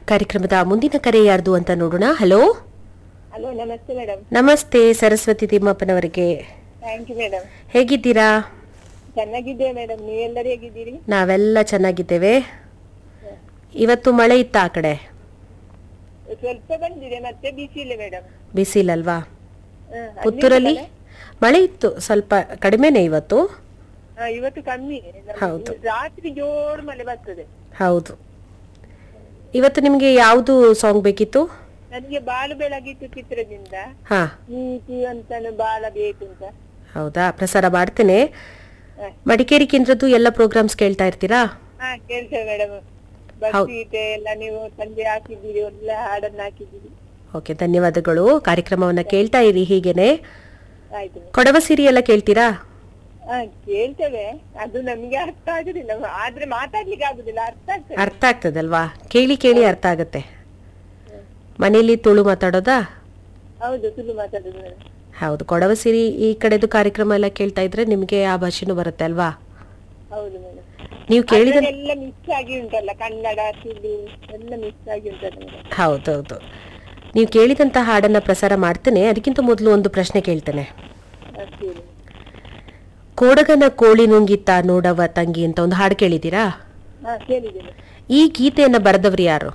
ಕಾರ್ಯಕ್ರಮದ ಮುಂದಿನ ಕರೆ ಯಾರ್ದು ಅಂತ ನೋಡೋಣ ಹಲೋ ಹಲೋ ನಮಸ್ತೆ ಮೇಡಮ್ ನಮಸ್ತೆ ಸರಸ್ವತಿ ತಿಮ್ಮಪ್ಪನವರಿಗೆ ಥ್ಯಾಂಕ್ ಯು ಮೇಡಮ್ ಹೇಗಿದ್ದೀರಾ ಚೆನ್ನಾಗಿದ್ದೇವೆ ಮೇಡಮ್ ನೀವೆಲ್ಲರೂ ಹೇಗಿದ್ದೀರಿ ನಾವೆಲ್ಲ ಚೆನ್ನಾಗಿದ್ದೇವೆ ಇವತ್ತು ಮಳೆ ಇತ್ತ ಆ ಕಡೆ ಸ್ವಲ್ಪ ಬಂದಿದೆ ಮತ್ತೆ ಬಿಸಿ ಇಲ್ಲ ಮೇಡಮ್ ಬಿಸಿಲಲ್ವಾ ಪುತ್ತೂರಲ್ಲಿ ಮಳೆ ಇತ್ತು ಸ್ವಲ್ಪ ಕಡಿಮೆನೆ ಇವತ್ತು ಇವತ್ತು ಕಮ್ಮಿ ನಮ್ಗೆ ಹೌದು. ರಾತ್ರಿ ಜೋರು ಮಳೆ ಬರ್ತದೆ ಹೌದು ಇವತ್ತು ನಿಮಗೆ ಯಾವುದು ಸಾಂಗ್ ಬೇಕಿತ್ತು ನನಗೆ ಬಾಲು ಬೆಳಗಿತ್ತು ಚಿತ್ರದಿಂದ ಹಾ ನೀತಿ ಅಂತ ಬಾಲ ಬೇಕು ಅಂತ ಹೌದಾ ಪ್ರಸಾರ ಮಾಡ್ತೇನೆ ಹ. ಮಡಿಕೇರಿ ಕೇಂದ್ರದ್ದು ಎಲ್ಲ ಪ್ರೋಗ್ರಾಮ್ಸ್ ಕೇಳ್ತಾ ಇರ್ತೀರಾ ಹಾ ಕೇಳ್ತೇವೆ ಮೇಡಮ್ ಹೌದು. ಭಕ್ತಿಗೀತೆ ಎಲ್ಲ ನೀವು ಸಂಜೆ ಹಾಕಿದ್ದೀರಿ ಎಲ್ಲ ಹಾಡನ್ನ ಹಾಕಿದ್ದೀರಿ ಓಕೆ ಧನ್ಯವಾದಗಳು ಕಾರ್ಯಕ್ರಮವನ್ನ ಕೇಳ್ತಾ ಇರಿ ಹೀಗೇನೆ ಆಯ್ತು madam. ಕೊಡವ ಸಿರಿ ಎಲ್ಲ ಕೇಳ್ತೀರಾ ಹಾ ಕೇಳ್ತೇವೆ ಅದು ನಮ್ಗೆ ಅರ್ಥ ಆಗುದಿಲ್ಲ ಆದ್ರೆ ಮಾತಾಡ್ಲಿಕ್ಕೆ ಆಗುದಿಲ್ಲ ಅರ್ಥ ಆಗ್ತದೆ ಅರ್ಥ ಆಗ್ತದಲ್ವಾ ಕೇಳಿ ಕೇಳಿ ಅರ್ಥ ಆಗುತ್ತೆ ಮನೆಯಲ್ಲಿ ತುಳು ಮಾತಾಡೋದಾ ಹೌದು ಸುಳ್ಳು ಮಾತಾಡುದು madam. ಹೌದು ಕೊಡವ ಸಿರಿ ಈ ಕಡೆದು ಕಾರ್ಯಕ್ರಮ ಎಲ್ಲ ಕೇಳ್ತಾ ಇದ್ರೆ ನಿಮ್ಗೆ ಆ ಭಾಷೆನೂ ಬರುತ್ತೆ ಅಲ್ವಾ ಹೌದು ಮೇಡಮ್ ನೀವು ಕೇಳಿದ ಎಲ್ಲ ಮಿಕ್ಸ್ ಆಗಿ ಉಂಟಲ್ಲ ಕನ್ನಡ ತುಳು ಎಲ್ಲ ಮಿಕ್ಸ್ ಆಗಿ ಉಂಟಲ್ಲ ಮೇಡಮ್ ಹೌದೌದು ನೀವು ಕೇಳಿದಂತ ಹಾಡನ್ನ ಪ್ರಸಾರ ಮಾಡ್ತೇನೆ ಅದಕ್ಕಿಂತ ಮೊದಲು ಒಂದು ಪ್ರಶ್ನೆ ಕೇಳ್ತೇನೆ ಅಷ್ಟೇ ಕೋಡಗನ ಕೋಳಿ ನುಂಗಿತ್ತ ನೋಡವ ತಂಗಿ ಅಂತ ಒಂದು ಹಾಡು ಕೇಳಿದ್ದೀರಾ ಹಾ ಕೇಳಿದ್ದೇನೆ ಈ ಗೀತೆಯನ್ನ ಬರೆದವರು ಯಾರು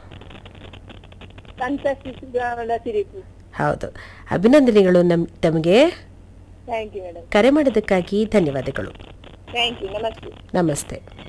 ಸಂತಸಿಸಿದ ಸಿರಿಪು ಹೌದು ಅಭಿನಂದನೆಗಳು ನಮ್ ತಮಗೆ ಥ್ಯಾಂಕ್ ಯು ಮೇಡಮ್ ಕರೆ ಮಾಡಿದ್ದಕ್ಕಾಗಿ ಧನ್ಯವಾದಗಳು ಥ್ಯಾಂಕ್ ಯು ನಮಸ್ತೆ ನಮಸ್ತೆ